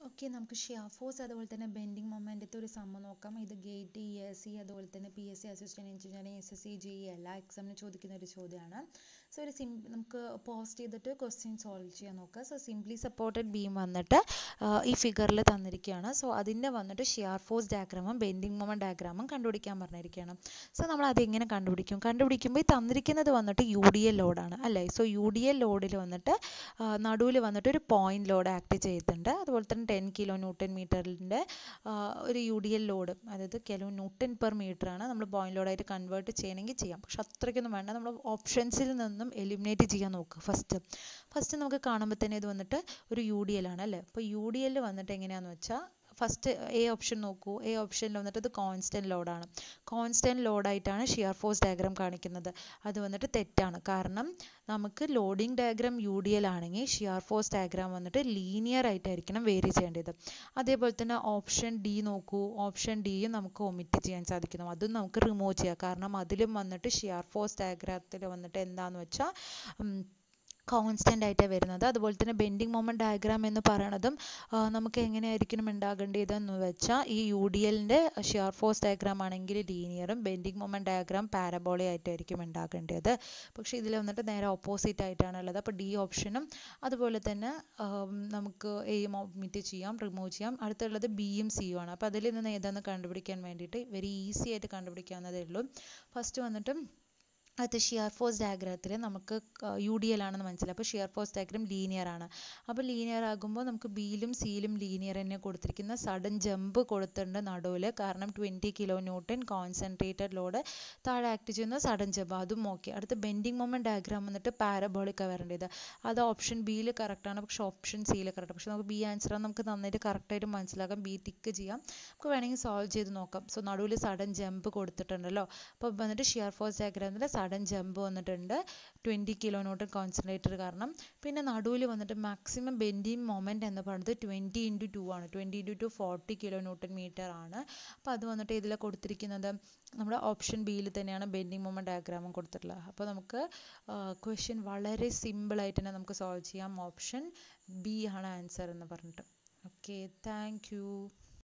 okay നമുക്ക് shear force അതുപോലെ തന്നെ ബെൻഡിങ് മൊമെൻറ്റത്തെ ഒരു സമ്മ നോക്കാം ഇത് ഗേറ്റ് ഇ എസ് സി അതുപോലെ തന്നെ P S C assistant engineering S S C G എല്ലാ എക്സാമിനും ചോദിക്കുന്ന ഒരു ചോദ്യമാണ് സോ ഒരു സിം നമുക്ക് പോസ്റ്റ് ചെയ്തിട്ട് ക്വസ്റ്റ്യൻ സോൾവ് ചെയ്യാൻ നോക്കുക സോ സിംപ്ലി സപ്പോർട്ടഡ് ബീം വന്നിട്ട് ഈ ഫിഗറിൽ തന്നിരിക്കുകയാണ് സോ അതിൻ്റെ വന്നിട്ട് ഷിയർ ഫോഴ്സ് ഡയഗ്രാമും ബെൻഡിങ് മൊമെൻറ്റ് ഡയഗ്രാമും കണ്ടുപിടിക്കാൻ പറഞ്ഞിരിക്കുകയാണ് സോ നമ്മൾ അത് എങ്ങനെ കണ്ടുപിടിക്കും കണ്ടുപിടിക്കുമ്പോൾ ഈ തന്നിരിക്കുന്നത് വന്നിട്ട് യു ഡി എൽ ലോഡാണ് അല്ലേ സോ യു ഡി എൽ ലോഡിൽ വന്നിട്ട് നടുവിൽ വന്നിട്ട് ഒരു പോയിന്റ് ലോഡ് ആക്ട് ചെയ്യുന്നുണ്ട് അതുപോലെ തന്നെ ടെൻ കിലോ ന്യൂട്ടൺ മീറ്ററിൻ്റെ ഒരു യു ഡി എൽ ലോഡ് അതായത് കിലോ ന്യൂട്ടൺ പെർ മീറ്റർ ആണ് നമ്മൾ പോയിന്റ് ലോഡായിട്ട് കൺവേർട്ട് ചെയ്യണമെങ്കിൽ ചെയ്യാം പക്ഷെ അത്രയ്ക്കൊന്നും വേണ്ട നമ്മൾ ഓപ്ഷൻസിൽ നിന്നും എലിമിനേറ്റ് ചെയ്യാൻ നോക്കുക ഫസ്റ്റ് ഫസ്റ്റ് നമുക്ക് കാണുമ്പോൾ തന്നെ ഇത് വന്നിട്ട് ഒരു യു ഡി എൽ ആണ് അല്ലേ അപ്പോൾ യു ഡി എൽ വന്നിട്ട് എങ്ങനെയാണെന്ന് വെച്ചാൽ ഫസ്റ്റ് എ ഓപ്ഷൻ നോക്കൂ എ ഓപ്ഷനിൽ വന്നിട്ട് ഇത് കോൺസ്റ്റൻറ്റ് ലോഡാണ് കോൺസ്റ്റൻറ്റ് ലോഡായിട്ടാണ് ഷിയർ ഫോഴ്സ് ഡയഗ്രാം കാണിക്കുന്നത് അത് വന്നിട്ട് തെറ്റാണ് കാരണം നമുക്ക് loading diagram U D L ആണെങ്കിൽ ഷിയർ ഫോഴ്സ് ഡയഗ്രാം വന്നിട്ട് ലീനിയർ ആയിട്ടായിരിക്കണം വേരി ചെയ്യേണ്ടത് അതേപോലെ തന്നെ ഓപ്ഷൻ ഡി നോക്കൂ ഓപ്ഷൻ ഡിയും നമുക്ക് ഒമിറ്റ് ചെയ്യാൻ സാധിക്കുന്നു അതും നമുക്ക് റിമൂവ് ചെയ്യാം കാരണം അതിലും വന്നിട്ട് ഷിയർ ഫോഴ്സ് ഡയഗ്രാത്തിൽ വന്നിട്ട് എന്താണെന്ന് വെച്ചാൽ കോൺസ്റ്റൻ്റ് ആയിട്ടാണ് വരുന്നത് അതുപോലെ തന്നെ ബെൻഡിങ് മൊമെൻറ്റ് ഡയഗ്രാം എന്ന് പറയണതും നമുക്ക് എങ്ങനെയായിരിക്കണം ഉണ്ടാകേണ്ടതെന്ന് വെച്ചാൽ ഈ യു ഡി എല്ലിൻ്റെ ഷിയർ ഫോഴ്സ് ഡയഗ്രാം ആണെങ്കിൽ ലീനിയറും ബെൻഡിങ് മൊമെൻറ്റ് ഡയഗ്രാം പാരബോളി ആയിട്ടായിരിക്കും ഉണ്ടാകേണ്ടത് പക്ഷേ ഇതിൽ വന്നിട്ട് നേരെ ഓപ്പോസിറ്റ് ആയിട്ടാണ് ഉള്ളത് അപ്പോൾ ഡി ഓപ്ഷനും അതുപോലെ തന്നെ നമുക്ക് എയും ഒമിറ്റ് ചെയ്യാം റിമൂവ് ചെയ്യാം അടുത്തുള്ളത് ബിയും സിയും ആണ് അപ്പോൾ അതിൽ നിന്ന് ഏതാണെന്ന് കണ്ടുപിടിക്കാൻ വേണ്ടിയിട്ട് വെരി ഈസി ആയിട്ട് കണ്ടുപിടിക്കാവുന്നതേ ഉള്ളൂ ഫസ്റ്റ് വന്നിട്ട് അത് ഷിയർ ഫോഴ്സ് ഡയഗ്രാത്തിൽ നമുക്ക് യു ഡി എൽ ആണെന്ന് മനസ്സിലായി അപ്പോൾ ഷിയർ ഫോഴ്സ് ഡയഗ്രാം ലീനിയർ ആണ് അപ്പോൾ ലീനിയർ ആകുമ്പോൾ നമുക്ക് ബിയിലും സിയിലും ലീനിയർ തന്നെ കൊടുത്തിരിക്കുന്ന സഡൻ ജമ്പ് കൊടുത്തിട്ടുണ്ട് നടുവിൽ കാരണം twenty kilo newton concentrated load താഴെ ആക്ട് ചെയ്യുന്ന സഡൻ ജമ്പ് അതും ഓക്കെ അടുത്ത ബെൻഡിങ് മൊമെൻറ്റ് ഡയഗ്രാം വന്നിട്ട് പാരബോളിക്കാണ് വരേണ്ടത് അത് ഓപ്ഷൻ ബിയിൽ കറക്റ്റാണ് പക്ഷെ ഓപ്ഷൻ സിയിൽ കറക്റ്റ് പക്ഷെ നമുക്ക് ബി ആൻസർ നമുക്ക് നന്നായിട്ട് കറക്റ്റായിട്ട് മനസ്സിലാക്കാം ബി ടിക്ക് ചെയ്യാം നമുക്ക് വേണമെങ്കിൽ സോൾവ് ചെയ്ത് നോക്കാം സോ നടുവിൽ സഡൻ ജമ്പ് കൊടുത്തിട്ടുണ്ടല്ലോ അപ്പോൾ വന്നിട്ട് ഷിയർ ഫോഴ്സ് ഡയഗ്രാമിൽ സഡൻ ജമ്പ് വന്നിട്ടുണ്ട് ട്വൻറ്റി കിലോ ന്യൂട്ടൺ കോൺസെൻട്രേറ്റർ കാരണം പിന്നെ നടുവിൽ വന്നിട്ട് മാക്സിമം ബെൻഡിങ് മൊമെൻറ്റ് എന്ന് പറയുന്നത് ട്വൻറ്റി ഇൻറ്റു ടു ആണ് twenty into two forty kilo newton metre ആണ് അപ്പോൾ അത് വന്നിട്ട് ഇതിൽ കൊടുത്തിരിക്കുന്നത് നമ്മുടെ ഓപ്ഷൻ ബിയിൽ തന്നെയാണ് ബെൻഡിങ് മൊമെൻറ്റ് ഡയഗ്രാമും കൊടുത്തിട്ടുള്ളത് അപ്പോൾ നമുക്ക് ക്വസ്റ്റ്യൻ വളരെ സിമ്പിളായിട്ട് തന്നെ നമുക്ക് സോൾവ് ചെയ്യാം ഓപ്ഷൻ ബി ആണ് ആൻസർ എന്ന് പറഞ്ഞിട്ട് ഓക്കെ താങ്ക്